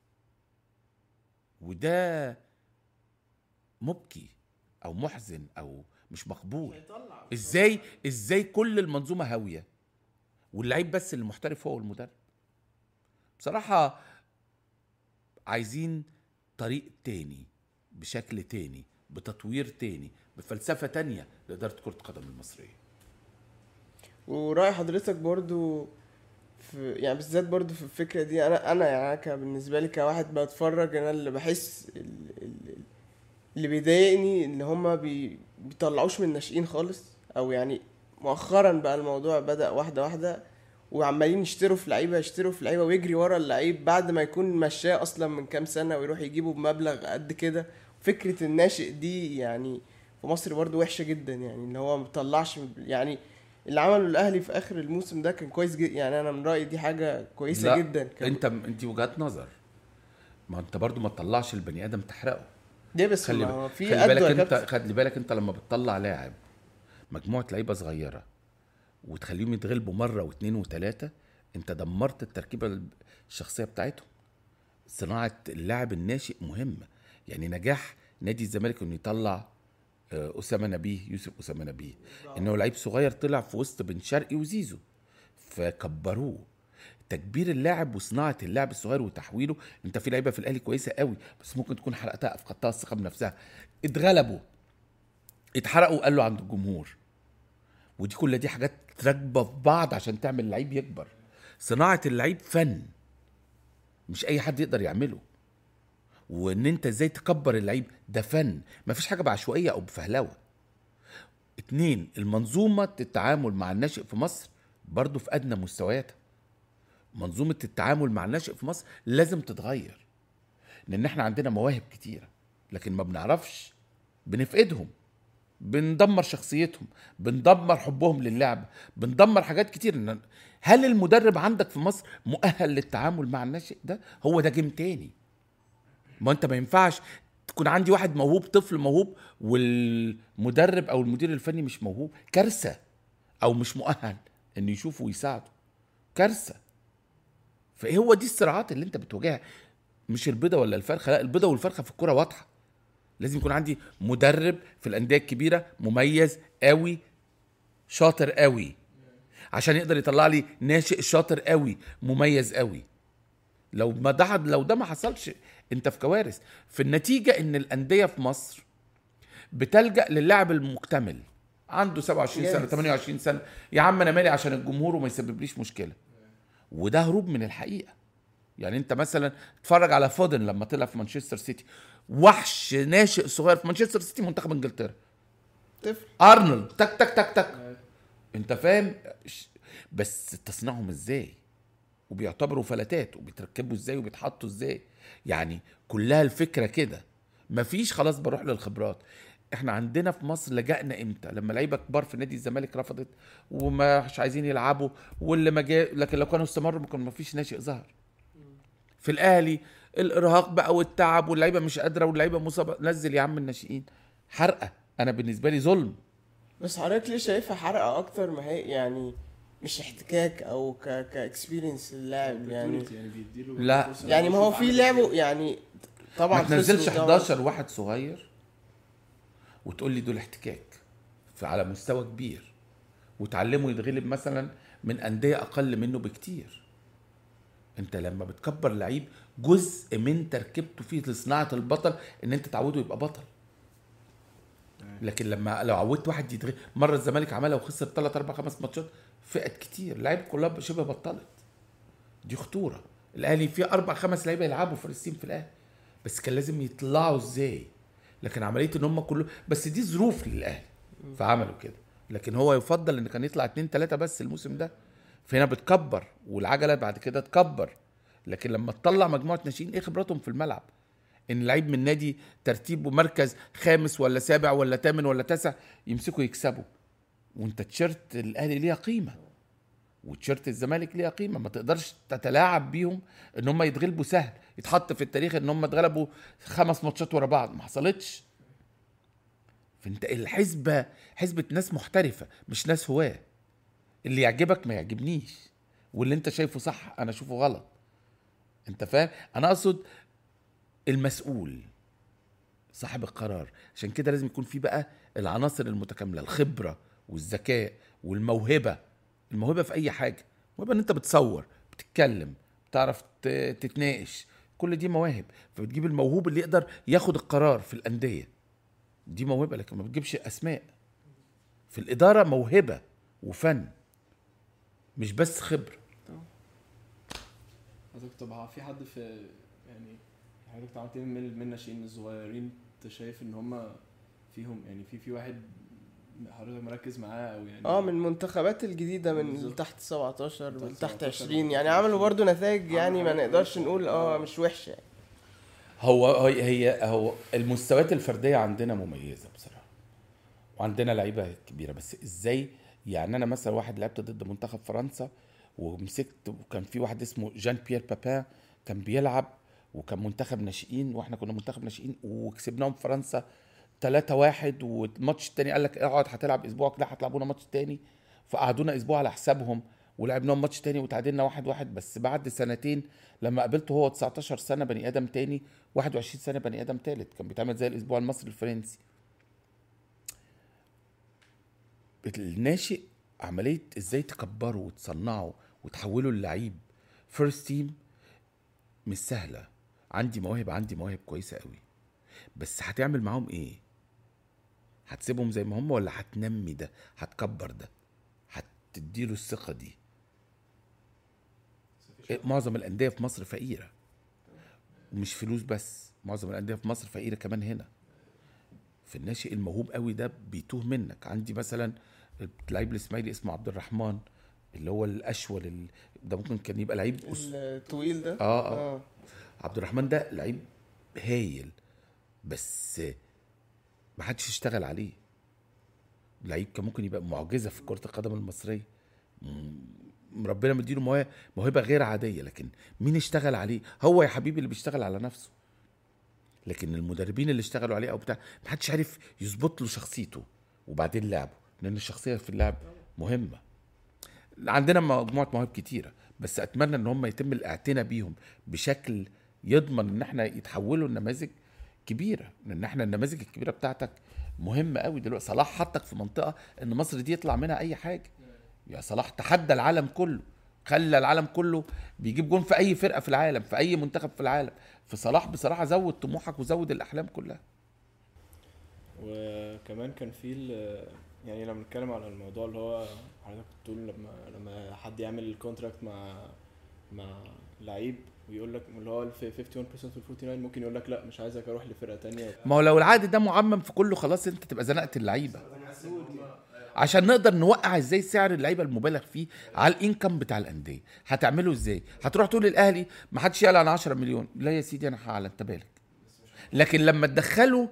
وده مبكي او محزن او مش مقبول ازاي ازاي كل المنظومه هاويه واللعيب بس اللي محترف هو المدرب بصراحه عايزين طريق تاني بشكل تاني بتطوير تاني بفلسفه تانية لاداره كره القدم المصريه ورأي حضرتك برضو في يعني بالذات برضو في الفكرة دي انا انا يعني ك- بالنسبة لي كواحد بتفرج انا اللي بحس ال- ال- اللي بيضايقني ان هما بي بيطلعوش من الناشئين خالص او يعني مؤخرا بقى الموضوع بدأ واحدة واحدة وعمالين يشتروا في لعيبة يشتروا في لعيبة ويجري ورا اللعيب بعد ما يكون مشاه اصلا من كام سنة ويروح يجيبه بمبلغ قد كده فكرة الناشئ دي يعني في مصر برضو وحشة جدا يعني ان هو مطلعش يعني اللي عمله الاهلي في اخر الموسم ده كان كويس جدا يعني انا من رايي دي حاجه كويسه لا، جدا كان انت انت وجهات نظر ما انت برضو ما تطلعش البني ادم تحرقه ليه بس خلي, ما هو في خلي قد بالك يا انت كابتن. خلي بالك انت لما بتطلع لاعب مجموعه لعيبه صغيره وتخليهم يتغلبوا مره واثنين وثلاثه انت دمرت التركيبه الشخصيه بتاعتهم صناعه اللاعب الناشئ مهمه يعني نجاح نادي الزمالك انه يطلع آه، اسامه نبيه يوسف اسامه نبيه انه لعيب صغير طلع في وسط بن شرقي وزيزو فكبروه تكبير اللاعب وصناعه اللاعب الصغير وتحويله انت في لعيبه في الاهلي كويسه قوي بس ممكن تكون حرقتها افقدتها الثقه بنفسها اتغلبوا اتحرقوا وقالوا عند الجمهور ودي كل دي حاجات راكبه في بعض عشان تعمل لعيب يكبر صناعه اللعيب فن مش اي حد يقدر يعمله وان انت ازاي تكبر اللعيب ده فن مفيش حاجه بعشوائيه او بفهلوه اتنين المنظومه التعامل مع الناشئ في مصر برضو في ادنى مستوياتها منظومه التعامل مع الناشئ في مصر لازم تتغير لان احنا عندنا مواهب كتيره لكن ما بنعرفش بنفقدهم بندمر شخصيتهم بندمر حبهم للعبة بندمر حاجات كتير إن- هل المدرب عندك في مصر مؤهل للتعامل مع الناشئ ده هو ده جيم تاني ما انت ما ينفعش تكون عندي واحد موهوب طفل موهوب والمدرب او المدير الفني مش موهوب كارثه او مش مؤهل انه يشوفه ويساعده كارثه فهو دي الصراعات اللي انت بتواجهها مش البيضه ولا الفرخه لا البيضه والفرخه في الكوره واضحه لازم يكون عندي مدرب في الانديه الكبيره مميز قوي شاطر قوي عشان يقدر يطلع لي ناشئ شاطر قوي مميز قوي لو ما ده لو ده ما حصلش انت في كوارث في النتيجه ان الانديه في مصر بتلجا للاعب المكتمل عنده 27 سنه جاهز. 28 سنه يا عم انا مالي عشان الجمهور وما يسببليش مشكله وده هروب من الحقيقه يعني انت مثلا اتفرج على فودن لما طلع في مانشستر سيتي وحش ناشئ صغير في مانشستر سيتي منتخب انجلترا طفل ارنولد تك تك تك تك انت فاهم ش- بس تصنيعهم ازاي وبيعتبروا فلتات وبيتركبوا ازاي وبيتحطوا ازاي يعني كلها الفكره كده مفيش خلاص بروح للخبرات احنا عندنا في مصر لجأنا امتى لما لعيبه كبار في نادي الزمالك رفضت ومش عايزين يلعبوا واللي ما جا لكن لو كانوا استمروا ما كان مفيش ناشئ ظهر في الاهلي الارهاق بقى والتعب واللعيبه مش قادره واللعيبه مصابه نزل يا عم الناشئين حرقه انا بالنسبه لي ظلم بس حضرتك ليه شايفها حرقه اكتر ما هي يعني مش احتكاك او ك كاكسبيرينس للاعب يعني يعني بيديله لا. فرصة يعني ما هو يشوف في عامل لعبه إزاي. يعني طبعا ما تنزلش خسروا طبعاً. 11 واحد صغير وتقول لي دول احتكاك على مستوى كبير وتعلمه يتغلب مثلا من انديه اقل منه بكتير انت لما بتكبر لعيب جزء من تركيبته فيه لصناعه البطل ان انت تعوده يبقى بطل لكن لما لو عودت واحد يتغلب مره الزمالك عملها وخسر 3 4 5 ماتشات فئت كتير اللعيبه كلها شبه بطلت دي خطوره الاهلي فيه اربع خمس لعيبه يلعبوا فلسطين في الاهلي بس كان لازم يطلعوا ازاي لكن عمليه ان هم كله بس دي ظروف للاهلي فعملوا كده لكن هو يفضل ان كان يطلع اتنين تلاته بس الموسم ده فهنا بتكبر والعجله بعد كده تكبر لكن لما تطلع مجموعه ناشئين ايه خبراتهم في الملعب ان لعيب من نادي ترتيبه مركز خامس ولا سابع ولا ثامن ولا تاسع يمسكوا يكسبوا وانت تيشيرت الاهلي ليها قيمه وتيشيرت الزمالك ليها قيمه ما تقدرش تتلاعب بيهم ان هم يتغلبوا سهل يتحط في التاريخ ان هم اتغلبوا خمس ماتشات ورا بعض ما حصلتش فانت الحسبه حسبه ناس محترفه مش ناس هواه اللي يعجبك ما يعجبنيش واللي انت شايفه صح انا اشوفه غلط انت فاهم انا اقصد المسؤول صاحب القرار عشان كده لازم يكون في بقى العناصر المتكامله الخبره والذكاء والموهبه الموهبه في اي حاجه الموهبه ان انت بتصور بتتكلم بتعرف ت- تتناقش كل دي مواهب فبتجيب الموهوب اللي يقدر ياخد القرار في الانديه دي موهبه لكن ما بتجيبش اسماء في الاداره موهبه وفن مش بس خبره حضرتك طب في حد في يعني حضرتك اتعاملت من من الناشئين الصغيرين انت شايف ان هم فيهم يعني في في واحد حضرتك مركز معاه او يعني اه من المنتخبات الجديده من بالظبط. تحت 17 من تحت تحت 17 20 يعني عملوا برضو نتائج يعني ما عملوا نقدرش حاجات نقول اه مش وحشه يعني. هو هي هي هو المستويات الفرديه عندنا مميزه بصراحه وعندنا لعيبه كبيره بس ازاي يعني انا مثلا واحد لعبت ضد منتخب فرنسا ومسكت وكان في واحد اسمه جان بيير بابان كان بيلعب وكان منتخب ناشئين واحنا كنا منتخب ناشئين وكسبناهم في فرنسا 3 1 والماتش التاني قال لك اقعد هتلعب اسبوع كده هتلعبونا ماتش تاني فقعدونا اسبوع على حسابهم ولعبناهم ماتش تاني وتعادلنا واحد واحد بس بعد سنتين لما قابلته هو 19 سنه بني ادم تاني 21 سنه بني ادم تالت كان بيتعمل زي الاسبوع المصري الفرنسي الناشئ عمليه ازاي تكبره وتصنعه وتحوله للعيب فيرست تيم مش سهله عندي مواهب عندي مواهب كويسه قوي بس هتعمل معاهم ايه هتسيبهم زي ما هم ولا هتنمي ده هتكبر ده هتديله الثقه دي معظم الانديه في مصر فقيره ومش فلوس بس معظم الانديه في مصر فقيره كمان هنا في الناشئ الموهوب قوي ده بيتوه منك عندي مثلا لعيب الاسماعيلي اسمه عبد الرحمن اللي هو الاشول ال- ده ممكن كان يبقى لعيب أس- الطويل ده اه اه عبد الرحمن ده لعيب هايل بس ما حدش اشتغل عليه لعيب كان ممكن يبقى معجزه في كره القدم المصريه م- ربنا مديله موهبه موهبه غير عاديه لكن مين اشتغل عليه هو يا حبيبي اللي بيشتغل على نفسه لكن المدربين اللي اشتغلوا عليه او بتاع ما حدش عارف يظبط له شخصيته وبعدين لعبه لان الشخصيه في اللعب مهمه عندنا مجموعه مواهب كتيره بس اتمنى ان هم يتم الاعتناء بيهم بشكل يضمن ان احنا يتحولوا لنماذج كبيره لان احنا النماذج الكبيره بتاعتك مهمه قوي دلوقتي صلاح حطك في منطقه ان مصر دي يطلع منها اي حاجه يا صلاح تحدى العالم كله خلى العالم كله بيجيب جون في اي فرقه في العالم في اي منتخب في العالم فصلاح بصراحه زود طموحك وزود الاحلام كلها وكمان كان في ال- يعني لما بنتكلم على الموضوع اللي هو حضرتك بتقول لما لما حد يعمل كونتراكت مع مع لعيب ويقول لك اللي هو في 51% وال 49 ممكن يقول لك لا مش عايزك اروح لفرقه تانية ما هو لو العقد ده معمم في كله خلاص انت تبقى زنقت اللعيبه عشان نقدر نوقع ازاي سعر اللعيبه المبالغ فيه على الانكم بتاع الانديه هتعمله ازاي هتروح تقول للاهلي ما حدش يعلن عن 10 مليون لا يا سيدي انا هعلن انت بالك لكن لما تدخله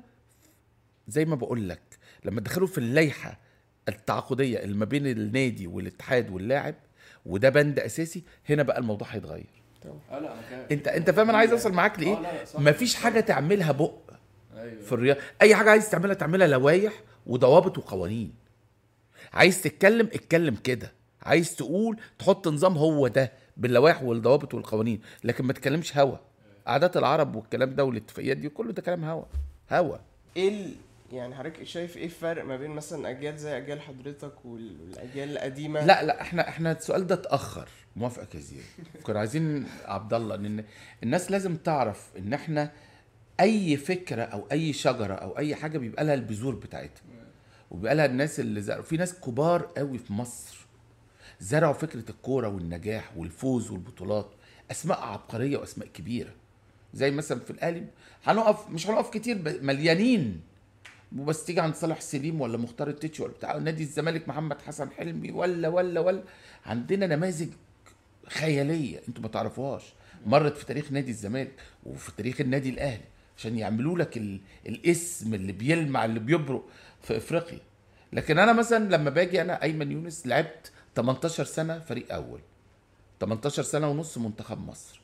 زي ما بقول لك لما تدخله في اللائحه التعاقديه اللي ما بين النادي والاتحاد واللاعب وده بند اساسي هنا بقى الموضوع هيتغير اه لا انا فاهم انت انت فاهم انا عايز اوصل معاك اه لايه لا لا صح مفيش حاجه تعملها بق ايوه في الرياضه اي حاجه عايز تعملها تعملها لوائح وضوابط وقوانين عايز تتكلم اتكلم كده عايز تقول تحط نظام هو ده باللوائح والضوابط والقوانين لكن ما تتكلمش هوا عادات العرب والكلام ده والاتفاقيات دي كله ده كلام هوا هوا ايه ال... يعني حضرتك شايف ايه الفرق ما بين مثلا اجيال زي اجيال حضرتك وال- والاجيال القديمه لا لا احنا احنا السؤال ده اتاخر موافقك يا زياد كنا عايزين عبد الله ان الناس لازم تعرف ان احنا اي فكره او اي شجره او اي حاجه بيبقى لها البذور بتاعتها وبيبقى لها الناس اللي زرعوا في ناس كبار قوي في مصر زرعوا فكره الكوره والنجاح والفوز والبطولات اسماء عبقريه واسماء كبيره زي مثلا في الاهلي هنقف مش هنقف كتير ب- مليانين وبس تيجي عند صالح سليم ولا مختار التتش ولا بتاع نادي الزمالك محمد حسن حلمي ولا ولا ولا عندنا نماذج خياليه انتوا ما تعرفوهاش مرت في تاريخ نادي الزمالك وفي تاريخ النادي الاهلي عشان يعملوا لك ال... الاسم اللي بيلمع اللي بيبرق في افريقيا لكن انا مثلا لما باجي انا ايمن يونس لعبت 18 سنه فريق اول 18 سنه ونص منتخب مصر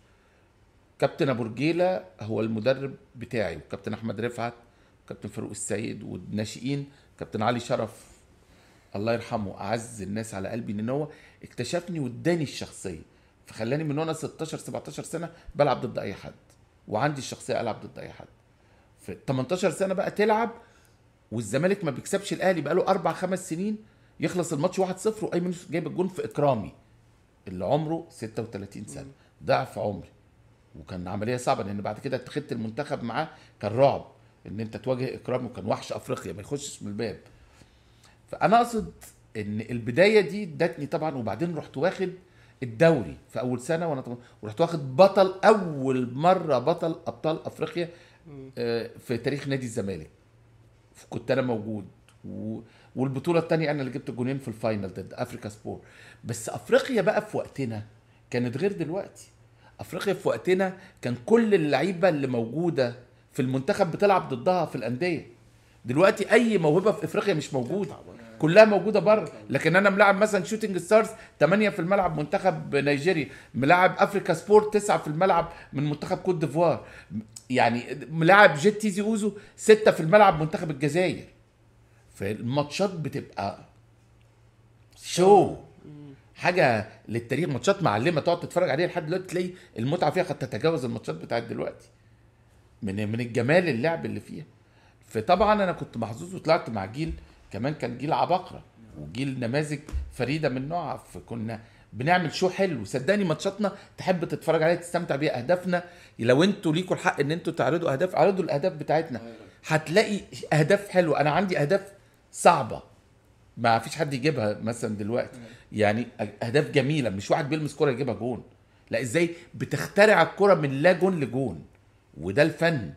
كابتن ابو رجيله هو المدرب بتاعي وكابتن احمد رفعت كابتن فاروق السيد والناشئين كابتن علي شرف الله يرحمه اعز الناس على قلبي ان هو اكتشفني واداني الشخصيه فخلاني من وانا 16 17 سنه بلعب ضد اي حد وعندي الشخصيه العب ضد اي حد في 18 سنه بقى تلعب والزمالك ما بيكسبش الاهلي بقاله اربع خمس سنين يخلص الماتش 1-0 وايمن يوسف جايب الجون في اكرامي اللي عمره 36 سنه ضعف عمري وكان عمليه صعبه لان بعد كده اتخذت المنتخب معاه كان رعب ان انت تواجه اكرامي وكان وحش افريقيا ما يخشش من الباب فانا اقصد ان البدايه دي ادتني طبعا وبعدين رحت واخد الدوري في اول سنه وانا طبعا ورحت واخد بطل اول مره بطل ابطال افريقيا آه، في تاريخ نادي الزمالك كنت انا موجود و... والبطوله الثانيه انا اللي جبت جونين في الفاينل ضد افريكا سبور بس افريقيا بقى في وقتنا كانت غير دلوقتي افريقيا في وقتنا كان كل اللعيبه اللي موجوده في المنتخب بتلعب ضدها في الانديه دلوقتي اي موهبه في افريقيا مش موجوده كلها موجوده بره لكن انا ملاعب مثلا شوتنج ستارز 8 في الملعب منتخب نيجيريا ملاعب افريكا سبورت 9 في الملعب من منتخب كوت ديفوار يعني ملاعب جيت تيزي اوزو 6 في الملعب منتخب الجزائر فالماتشات بتبقى شو حاجه للتاريخ ماتشات معلمه تقعد تتفرج عليها لحد دلوقتي تلاقي المتعه فيها قد تتجاوز الماتشات بتاعت دلوقتي من من الجمال اللعب اللي فيها فطبعا انا كنت محظوظ وطلعت مع جيل كمان كان جيل عباقره وجيل نماذج فريده من نوعها فكنا بنعمل شو حلو صدقني ماتشاتنا تحب تتفرج عليها تستمتع بيها اهدافنا لو انتوا ليكوا الحق ان انتوا تعرضوا اهداف عرضوا الاهداف بتاعتنا هتلاقي اهداف حلوه انا عندي اهداف صعبه ما فيش حد يجيبها مثلا دلوقتي يعني اهداف جميله مش واحد بيلمس كره يجيبها جون لا ازاي بتخترع الكره من لا جون لجون وده الفن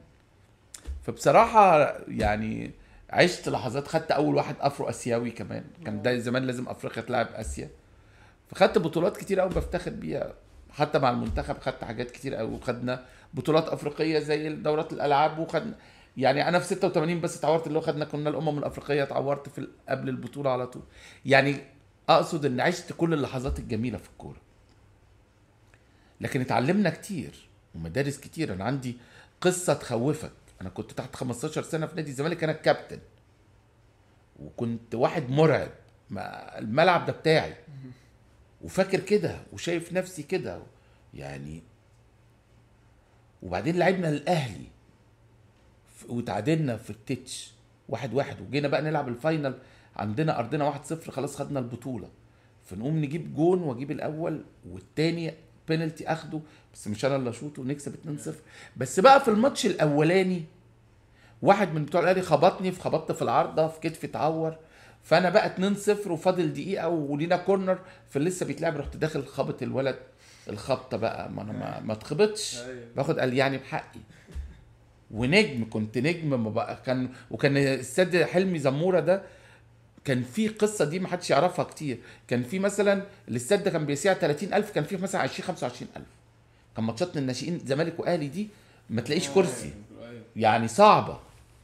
فبصراحه يعني عشت لحظات خدت اول واحد افرو اسيوي كمان كان ده زمان لازم افريقيا تلعب اسيا فخدت بطولات كتير قوي بفتخر بيها حتى مع المنتخب خدت حاجات كتير قوي وخدنا بطولات افريقيه زي دورات الالعاب وخدنا يعني انا في 86 بس اتعورت اللي هو خدنا كنا الامم الافريقيه اتعورت في ال- قبل البطوله على طول يعني اقصد ان عشت كل اللحظات الجميله في الكوره لكن اتعلمنا كتير ومدارس كتير انا عندي قصه تخوفك انا كنت تحت 15 سنه في نادي الزمالك انا الكابتن وكنت واحد مرعب ما الملعب ده بتاعي وفاكر كده وشايف نفسي كده يعني وبعدين لعبنا الاهلي ف- وتعادلنا في التتش واحد واحد وجينا بقى نلعب الفاينل عندنا ارضنا واحد صفر خلاص خدنا البطوله فنقوم نجيب جون واجيب الاول والتاني بينالتي اخده بس مش انا اللي اشوطه ونكسب 2-0 بس بقى في الماتش الاولاني واحد من بتوع الاهلي خبطني فخبطت في العارضه في كتفي اتعور فانا بقى 2-0 وفاضل دقيقه ولينا كورنر فلسه بيتلعب رحت داخل خبط الولد الخبطه بقى ما انا ما, ما اتخبطش أيوة. باخد قال يعني بحقي ونجم كنت نجم ما بقى كان وكان السيد حلمي زموره ده كان في قصه دي ما حدش يعرفها كتير كان في مثلا الاستاد ده كان بيسيع 30000 كان فيه مثلا 20 25000 كان ماتشات الناشئين زمالك واهلي دي ما تلاقيش كرسي أيوة. يعني صعبه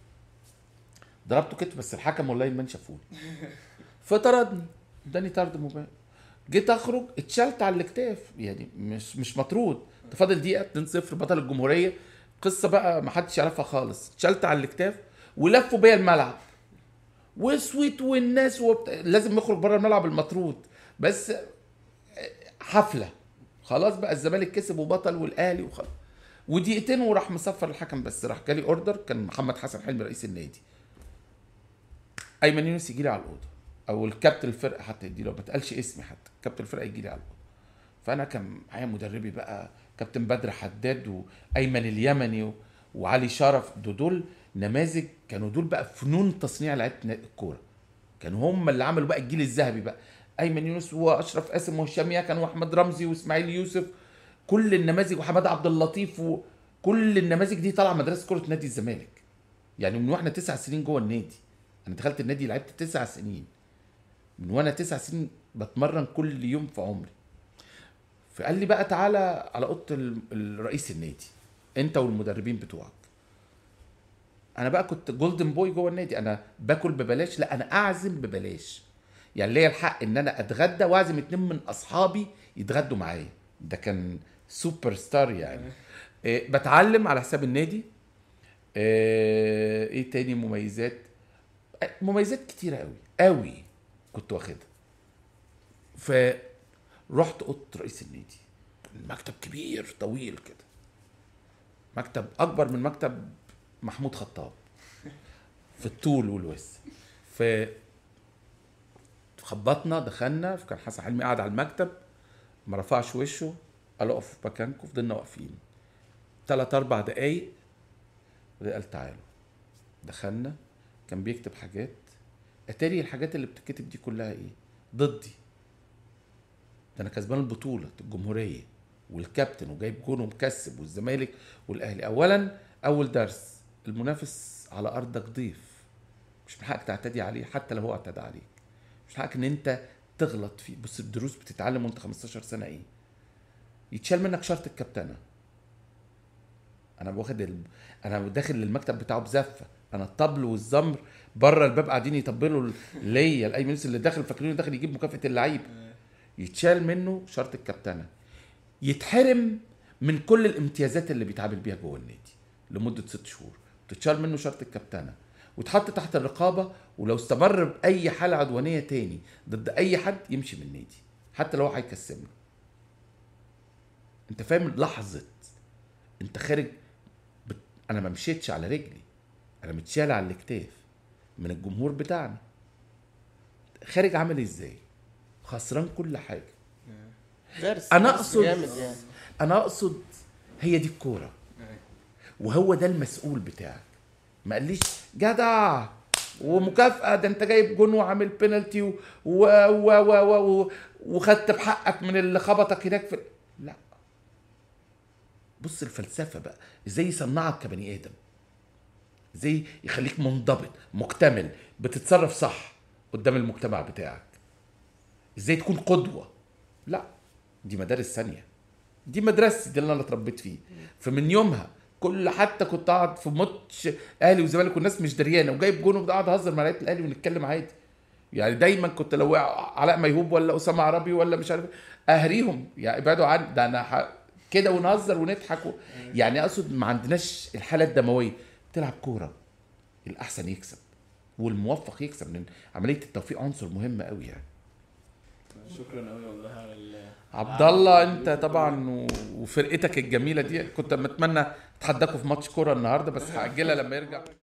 ضربته كتف بس الحكم والله ما شافوني فطردني اداني طرد مباشر جيت اخرج اتشلت على الاكتاف يعني مش مش مطرود ده فاضل دقيقه 2-0 بطل الجمهوريه قصه بقى ما حدش يعرفها خالص اتشلت على الاكتاف ولفوا بيا الملعب وسويت والناس وبت... لازم نخرج بره الملعب المطرود بس حفله خلاص بقى الزمالك كسب وبطل والاهلي وخلاص ودقيقتين وراح مصفر الحكم بس راح جالي اوردر كان محمد حسن حلمي رئيس النادي ايمن يونس يجي لي على الاوضه او الكابتن الفرقه حتى يدي له ما اتقالش اسمي حتى كابتن الفرقه يجي لي على الاوضه فانا كان معايا مدربي بقى كابتن بدر حداد وايمن اليمني و... وعلي شرف دول, دول نماذج كانوا دول بقى فنون تصنيع لعيبه الكوره كانوا هم اللي عملوا بقى الجيل الذهبي بقى ايمن يونس واشرف قاسم وهشام ياكن واحمد رمزي واسماعيل يوسف كل النماذج وحماد عبد اللطيف وكل النماذج دي طالعه مدرسه كره نادي الزمالك يعني من واحنا تسع سنين جوه النادي انا دخلت النادي لعبت تسع سنين من وانا تسع سنين بتمرن كل يوم في عمري فقال لي بقى تعالى على اوضه ال- الرئيس النادي انت والمدربين بتوعك انا بقى كنت جولدن بوي جوه النادي انا باكل ببلاش لا انا اعزم ببلاش يعني ليا الحق ان انا اتغدى واعزم اتنين من اصحابي يتغدوا معايا ده كان سوبر ستار يعني إيه بتعلم على حساب النادي إيه, ايه تاني مميزات آه، مميزات كتيرة قوي قوي كنت واخدها فرحت اوضه رئيس النادي المكتب كبير طويل كده مكتب اكبر من مكتب محمود خطاب في الطول والوسع ف خبطنا دخلنا كان حسن حلمي قاعد على المكتب ما رفعش وشه قال اقف في مكانكم فضلنا واقفين ثلاث اربع دقايق وده قال تعالوا دخلنا كان بيكتب حاجات اتاري الحاجات اللي بتتكتب دي كلها ايه ضدي ده انا كسبان البطوله الجمهوريه والكابتن وجايب جون ومكسب والزمالك والاهلي اولا اول درس المنافس على ارضك ضيف مش من حقك تعتدي عليه حتى لو هو اعتدى عليك مش من حقك ان انت تغلط فيه بص الدروس بتتعلم وانت 15 سنه ايه يتشال منك شرط الكابتنه انا واخد ال... انا داخل المكتب بتاعه بزفه انا الطبل والزمر بره الباب قاعدين يطبلوا ليا الايمن يونس اللي داخل فاكرينه داخل يجيب مكافاه اللعيب يتشال منه شرط الكابتنه يتحرم من كل الامتيازات اللي بيتعامل بيها جوه النادي لمده ست شهور تتشال منه شرط الكابتنه وتحط تحت الرقابه ولو استمر باي حاله عدوانيه تاني ضد اي حد يمشي من النادي حتى لو هو هيكسبنا انت فاهم لحظه انت خارج بت... انا ما مشيتش على رجلي انا متشال على الاكتاف من الجمهور بتاعنا خارج عامل ازاي خسران كل حاجه درس أنا درس أقصد- جامد يعني انا اقصد هي دي الكوره وهو ده المسؤول بتاعك ما قاليش جدع ومكافأة ده انت جايب جون وعامل بينالتي و... و... و... و... و... وخدت بحقك من اللي خبطك هناك في لا بص الفلسفة بقى ازاي يصنعك كبني ادم ازاي يخليك منضبط مكتمل بتتصرف صح قدام المجتمع بتاعك ازاي تكون قدوة لا دي مدارس ثانيه دي مدرستي دي اللي انا اتربيت فيه فمن يومها كل حتى كنت اقعد في ماتش اهلي وزمالك والناس مش دريانه وجايب جون وقاعد اهزر مع لعيبه الاهلي ونتكلم عادي يعني دايما كنت لو علاء ميهوب ولا اسامه عربي ولا مش عارف إيه، اهريهم يعني ابعدوا عني ده انا ح... كده ونهزر ونضحك و... يعني اقصد ما عندناش الحاله الدمويه بتلعب كوره الاحسن يكسب والموفق يكسب لان عمليه التوفيق عنصر مهم قوي يعني شكرا قوي والله على ال- عبد الله انت طبعا و- وفرقتك الجميله دي كنت متمنى اتحداكوا في ماتش كوره النهارده بس هاجلها لما يرجع